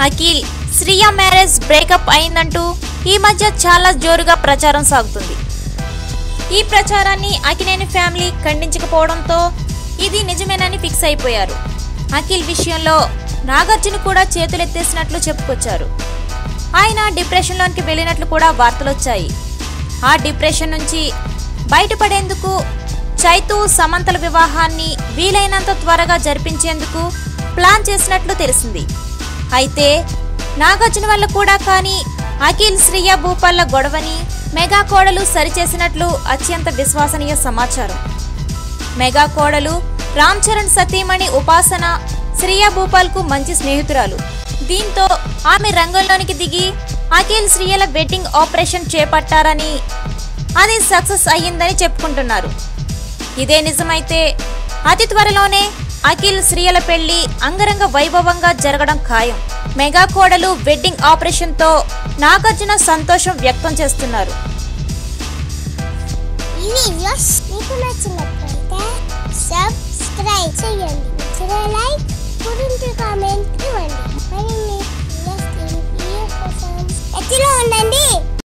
Akhil Shriya marriage breakup అయిందంటూ ఈ మధ్య చాలా జోరుగా ప్రచారం సాగుతుంది ఈ ప్రచారాన్ని అఖిలేని ఫ్యామిలీ ఖండించకపోవడంతో ఇది నిజమేనని ఫిక్స్ అయిపోయారు అఖిల్ విషయంలో నాగార్జున కూడా చేతులెత్తేసినట్లు చెప్పుకొచ్చారు ఆయన డిప్రెషన్లోనికి వెళ్ళినట్లు కూడా వార్తలొచ్చాయి ఆ డిప్రెషన్ నుంచి బయటపడేందుకు చైతు సమంతల వివాహాన్ని వీలైనంత త్వరగా జరిపించేందుకు ప్లాన్ చేసినట్లు తెలిసింది అయితే నాగార్జున వల్ల కూడా కానీ అఖిల్ శ్రియ భూపాల్ల గొడవని మెగా కోడలు సరిచేసినట్లు అత్యంత విశ్వసనీయ సమాచారం మెగా కోడలు రామ్ చరణ్ సతీమణి ఉపాసన శ్రియ భూపాల్కు మంచి స్నేహితురాలు దీంతో ఆమె రంగంలోనికి దిగి అఖిల్ శ్రియల వెడ్డింగ్ ఆపరేషన్ చేపట్టారని అది సక్సెస్ అయ్యిందని చెప్పుకుంటున్నారు ఇదే నిజమైతే అతి త్వరలోనే అఖిల్ శ్రియల పెళ్లి అంగరంగ వైభవంగా జరగడం ఖాయం మెగా కోడలు వెడ్డింగ్ ఆపరేషన్తో నాగార్జున సంతోషం వ్యక్తం చేస్తున్నారు ఈ వీడియోస్ మీకు నచ్చినట్లయితే